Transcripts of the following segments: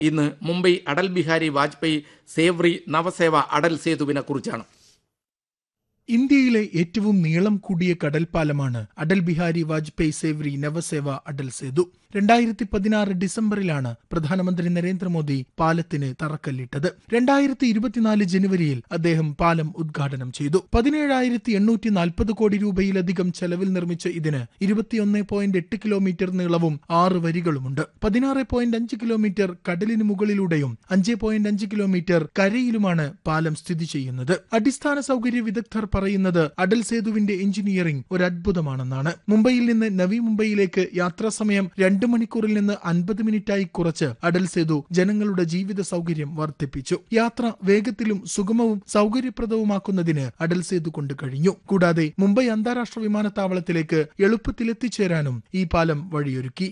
ഇന്ന് മുംബൈ അടൽ ബിഹാരി വാജ്പേയി സേവ്രി നവസേവ അടൽ സേതുവിനെ കുറിച്ചാണ് ഇന്ത്യയിലെ ഏറ്റവും നീളം കൂടിയ കടൽപ്പാലമാണ് അടൽ ബിഹാരി വാജ്പേയി സേവ്രി നവസേവ അടൽ സേതു രണ്ടായിരത്തി പതിനാറ് ഡിസംബറിലാണ് പ്രധാനമന്ത്രി നരേന്ദ്രമോദി പാലത്തിന് തറക്കല്ലിട്ടത് രണ്ടായിരത്തി ഇരുപത്തിനാല് ജനുവരിയിൽ അദ്ദേഹം പാലം ഉദ്ഘാടനം ചെയ്തു പതിനേഴായിരത്തി എണ്ണൂറ്റി നാൽപ്പത് കോടി രൂപയിലധികം ചെലവിൽ നിർമ്മിച്ച ഇതിന് ഇരുപത്തിയൊന്ന് പോയിന്റ് എട്ട് കിലോമീറ്റർ നീളവും ആറ് വരികളുമുണ്ട് പതിനാറ് പോയിന്റ് അഞ്ച് കിലോമീറ്റർ കടലിന് മുകളിലൂടെയും അഞ്ച് പോയിന്റ് അഞ്ച് കിലോമീറ്റർ കരയിലുമാണ് പാലം സ്ഥിതി ചെയ്യുന്നത് അടിസ്ഥാന സൗകര്യ വിദഗ്ധർ പറയുന്നത് അടൽ സേതുവിന്റെ എഞ്ചിനീയറിംഗ് ഒരു അത്ഭുതമാണെന്നാണ് മുംബൈയിൽ നിന്ന് നവി മുംബൈയിലേക്ക് യാത്രാ സമയം രണ്ട് മണിക്കൂറിൽ നിന്ന് അൻപത് മിനിറ്റായി കുറച്ച് അടൽ സേതു ജനങ്ങളുടെ ജീവിത സൗകര്യം വർദ്ധിപ്പിച്ചു യാത്ര വേഗത്തിലും സുഗമവും സൗകര്യപ്രദവുമാക്കുന്നതിന് അടൽ സേതു കൊണ്ട് കഴിഞ്ഞു കൂടാതെ മുംബൈ അന്താരാഷ്ട്ര വിമാനത്താവളത്തിലേക്ക് എളുപ്പത്തിൽ എത്തിച്ചേരാനും ഈ പാലം വഴിയൊരുക്കി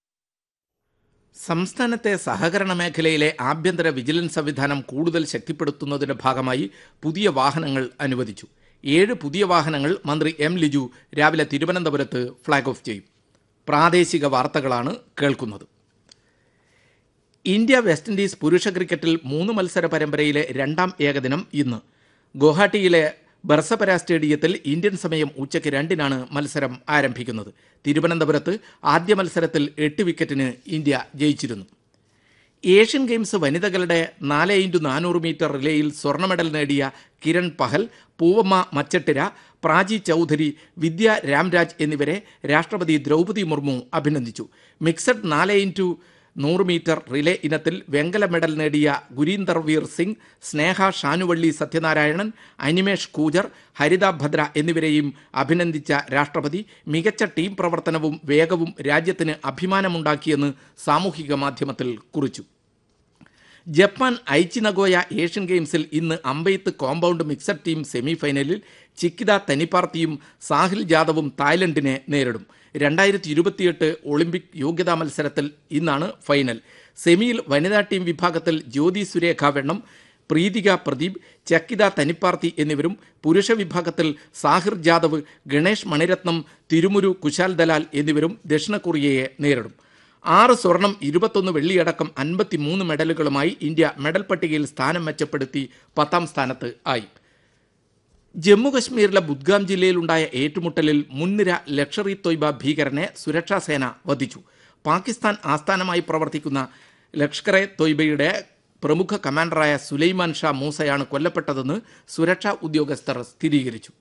സംസ്ഥാനത്തെ സഹകരണ മേഖലയിലെ ആഭ്യന്തര വിജിലൻസ് സംവിധാനം കൂടുതൽ ശക്തിപ്പെടുത്തുന്നതിന്റെ ഭാഗമായി പുതിയ വാഹനങ്ങൾ അനുവദിച്ചു ഏഴ് പുതിയ വാഹനങ്ങൾ മന്ത്രി എം ലിജു രാവിലെ തിരുവനന്തപുരത്ത് ഫ്ളാഗ് ഓഫ് ചെയ്യും പ്രാദേശിക വാർത്തകളാണ് കേൾക്കുന്നത് ഇന്ത്യ വെസ്റ്റ് ഇൻഡീസ് പുരുഷ ക്രിക്കറ്റിൽ മൂന്ന് മത്സര പരമ്പരയിലെ രണ്ടാം ഏകദിനം ഇന്ന് ഗുവാഹട്ടിയിലെ ബർസപര സ്റ്റേഡിയത്തിൽ ഇന്ത്യൻ സമയം ഉച്ചയ്ക്ക് രണ്ടിനാണ് മത്സരം ആരംഭിക്കുന്നത് തിരുവനന്തപുരത്ത് ആദ്യ മത്സരത്തിൽ എട്ട് വിക്കറ്റിന് ഇന്ത്യ ജയിച്ചിരുന്നു ഏഷ്യൻ ഗെയിംസ് വനിതകളുടെ നാല് ഇൻറ്റു നാനൂറ് മീറ്റർ റിലേയിൽ സ്വർണ്ണ മെഡൽ നേടിയ കിരൺ പഹൽ പൂവമ്മ മച്ചട്ടിര പ്രാചി ചൗധരി വിദ്യ രാംരാജ് എന്നിവരെ രാഷ്ട്രപതി ദ്രൗപദി മുർമു അഭിനന്ദിച്ചു മിക്സഡ് നാല് ഇൻറ്റു നൂറ് മീറ്റർ റിലേ ഇനത്തിൽ വെങ്കല മെഡൽ നേടിയ ഗുരീന്ദർ വീർ സിംഗ് സ്നേഹ ഷാനുവള്ളി സത്യനാരായണൻ അനിമേഷ് കൂജർ ഹരിത ഭദ്ര എന്നിവരെയും അഭിനന്ദിച്ച രാഷ്ട്രപതി മികച്ച ടീം പ്രവർത്തനവും വേഗവും രാജ്യത്തിന് അഭിമാനമുണ്ടാക്കിയെന്ന് സാമൂഹിക മാധ്യമത്തിൽ കുറിച്ചു ജപ്പാൻ ഐച്ചി നഗോയ ഏഷ്യൻ ഗെയിംസിൽ ഇന്ന് അമ്പെയ്ത്ത് കോമ്പൗണ്ട് മിക്സഡ് ടീം സെമിഫൈനലിൽ ചിക്കിത തനിപ്പാർത്തിയും സാഹിൽ ജാദവും തായ്ലൻഡിനെ നേരിടും രണ്ടായിരത്തി ഇരുപത്തിയെട്ട് ഒളിമ്പിക് യോഗ്യതാ മത്സരത്തിൽ ഇന്നാണ് ഫൈനൽ സെമിയിൽ വനിതാ ടീം വിഭാഗത്തിൽ ജ്യോതി സുരേഖ വെണ്ണം പ്രീതിക പ്രദീപ് ചക്കിത തനിപ്പാർത്തി എന്നിവരും പുരുഷ വിഭാഗത്തിൽ സാഹിർ ജാദവ് ഗണേഷ് മണിരത്നം തിരുമുരു കുശാൽ ദലാൽ എന്നിവരും ദക്ഷിണ കൊറിയയെ നേരിടും ആറ് സ്വർണം ഇരുപത്തൊന്ന് വെള്ളിയടക്കം അൻപത്തിമൂന്ന് മെഡലുകളുമായി ഇന്ത്യ മെഡൽ പട്ടികയിൽ സ്ഥാനം മെച്ചപ്പെടുത്തി പത്താം സ്ഥാനത്ത് ആയി ജമ്മുകശ്മീരിലെ ബുദ്ഗാം ജില്ലയിലുണ്ടായ ഏറ്റുമുട്ടലിൽ മുൻനിര ലക്ഷറി തൊയ്ബ ഭീകരനെ സുരക്ഷാ സേന വധിച്ചു പാകിസ്ഥാൻ ആസ്ഥാനമായി പ്രവർത്തിക്കുന്ന ലഷ്കറെ തൊയ്ബയുടെ പ്രമുഖ കമാൻഡറായ സുലൈമാൻ ഷാ മൂസയാണ് കൊല്ലപ്പെട്ടതെന്ന് സുരക്ഷാ ഉദ്യോഗസ്ഥർ സ്ഥിരീകരിച്ചു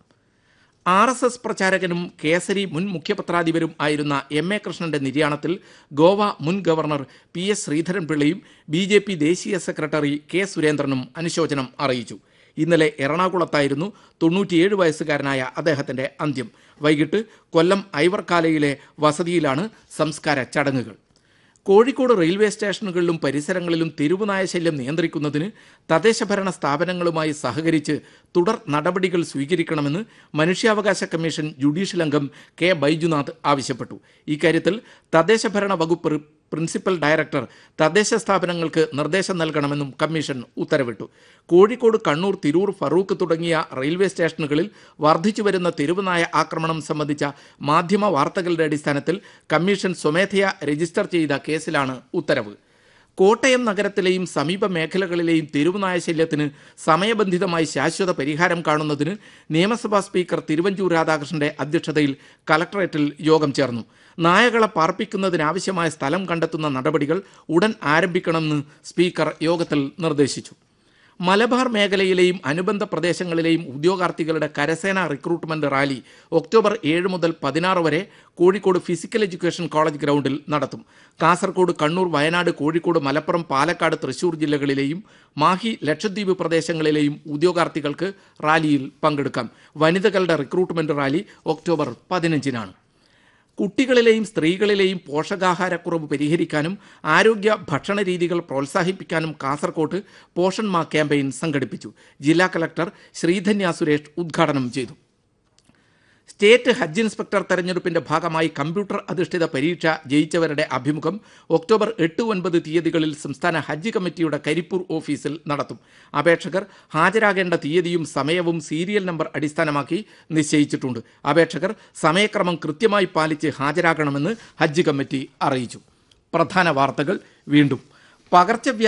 ആർ എസ് എസ് പ്രചാരകനും കേസരി മുൻ മുഖ്യപത്രാധിപരും ആയിരുന്ന എം എ കൃഷ്ണന്റെ നിര്യാണത്തിൽ ഗോവ മുൻ ഗവർണർ പി എസ് ശ്രീധരൻപിള്ളയും ബി ജെ പി ദേശീയ സെക്രട്ടറി കെ സുരേന്ദ്രനും അനുശോചനം അറിയിച്ചു ഇന്നലെ എറണാകുളത്തായിരുന്നു തൊണ്ണൂറ്റിയേഴ് വയസ്സുകാരനായ അദ്ദേഹത്തിന്റെ അന്ത്യം വൈകിട്ട് കൊല്ലം ഐവർക്കാലയിലെ വസതിയിലാണ് സംസ്കാര ചടങ്ങുകൾ കോഴിക്കോട് റെയിൽവേ സ്റ്റേഷനുകളിലും പരിസരങ്ങളിലും തെരുവുനായ ശല്യം നിയന്ത്രിക്കുന്നതിന് തദ്ദേശഭരണ സ്ഥാപനങ്ങളുമായി സഹകരിച്ച് തുടർ നടപടികൾ സ്വീകരിക്കണമെന്ന് മനുഷ്യാവകാശ കമ്മീഷൻ ജുഡീഷ്യൽ അംഗം കെ ബൈജുനാഥ് ആവശ്യപ്പെട്ടു ഇക്കാര്യത്തിൽ തദ്ദേശഭരണ വകുപ്പ് പ്രിൻസിപ്പൽ ഡയറക്ടർ തദ്ദേശ സ്ഥാപനങ്ങൾക്ക് നിർദ്ദേശം നൽകണമെന്നും കമ്മീഷൻ ഉത്തരവിട്ടു കോഴിക്കോട് കണ്ണൂർ തിരൂർ ഫറൂഖ് തുടങ്ങിയ റെയിൽവേ സ്റ്റേഷനുകളിൽ വർദ്ധിച്ചു വരുന്ന തെരുവുനായ ആക്രമണം സംബന്ധിച്ച മാധ്യമ വാർത്തകളുടെ അടിസ്ഥാനത്തിൽ കമ്മീഷൻ സ്വമേധയാ രജിസ്റ്റർ ചെയ്ത കേസിലാണ് ഉത്തരവ് കോട്ടയം നഗരത്തിലെയും സമീപ മേഖലകളിലെയും തെരുവുനായ ശല്യത്തിന് സമയബന്ധിതമായി ശാശ്വത പരിഹാരം കാണുന്നതിന് നിയമസഭാ സ്പീക്കർ തിരുവഞ്ചൂർ രാധാകൃഷ്ണന്റെ അധ്യക്ഷതയിൽ കലക്ടറേറ്റിൽ യോഗം ചേർന്നു നായകളെ പാർപ്പിക്കുന്നതിനാവശ്യമായ സ്ഥലം കണ്ടെത്തുന്ന നടപടികൾ ഉടൻ ആരംഭിക്കണമെന്ന് സ്പീക്കർ യോഗത്തിൽ നിർദ്ദേശിച്ചു മലബാർ മേഖലയിലെയും അനുബന്ധ പ്രദേശങ്ങളിലെയും ഉദ്യോഗാർത്ഥികളുടെ കരസേന റിക്രൂട്ട്മെന്റ് റാലി ഒക്ടോബർ ഏഴ് മുതൽ പതിനാറ് വരെ കോഴിക്കോട് ഫിസിക്കൽ എഡ്യൂക്കേഷൻ കോളേജ് ഗ്രൗണ്ടിൽ നടത്തും കാസർഗോഡ് കണ്ണൂർ വയനാട് കോഴിക്കോട് മലപ്പുറം പാലക്കാട് തൃശൂർ ജില്ലകളിലെയും മാഹി ലക്ഷദ്വീപ് പ്രദേശങ്ങളിലെയും ഉദ്യോഗാർത്ഥികൾക്ക് റാലിയിൽ പങ്കെടുക്കാം വനിതകളുടെ റിക്രൂട്ട്മെന്റ് റാലി ഒക്ടോബർ പതിനഞ്ചിനാണ് കുട്ടികളിലെയും സ്ത്രീകളിലെയും പോഷകാഹാരക്കുറവ് പരിഹരിക്കാനും ആരോഗ്യ ഭക്ഷണ രീതികൾ പ്രോത്സാഹിപ്പിക്കാനും കാസർകോട്ട് പോഷൺ മാ ക്യാമ്പയിൻ സംഘടിപ്പിച്ചു ജില്ലാ കലക്ടർ ശ്രീധന്യ സുരേഷ് ഉദ്ഘാടനം ചെയ്തു സ്റ്റേറ്റ് ഹജ്ജ് ഇൻസ്പെക്ടർ തെരഞ്ഞെടുപ്പിന്റെ ഭാഗമായി കമ്പ്യൂട്ടർ അധിഷ്ഠിത പരീക്ഷ ജയിച്ചവരുടെ അഭിമുഖം ഒക്ടോബർ എട്ട് ഒൻപത് തീയതികളിൽ സംസ്ഥാന ഹജ്ജ് കമ്മിറ്റിയുടെ കരിപ്പൂർ ഓഫീസിൽ നടത്തും അപേക്ഷകർ ഹാജരാകേണ്ട തീയതിയും സമയവും സീരിയൽ നമ്പർ അടിസ്ഥാനമാക്കി നിശ്ചയിച്ചിട്ടുണ്ട് അപേക്ഷകർ സമയക്രമം കൃത്യമായി പാലിച്ച് ഹാജരാകണമെന്ന് ഹജ്ജ് കമ്മിറ്റി അറിയിച്ചു പ്രധാന വാർത്തകൾ വീണ്ടും പകർച്ചവ്യാധി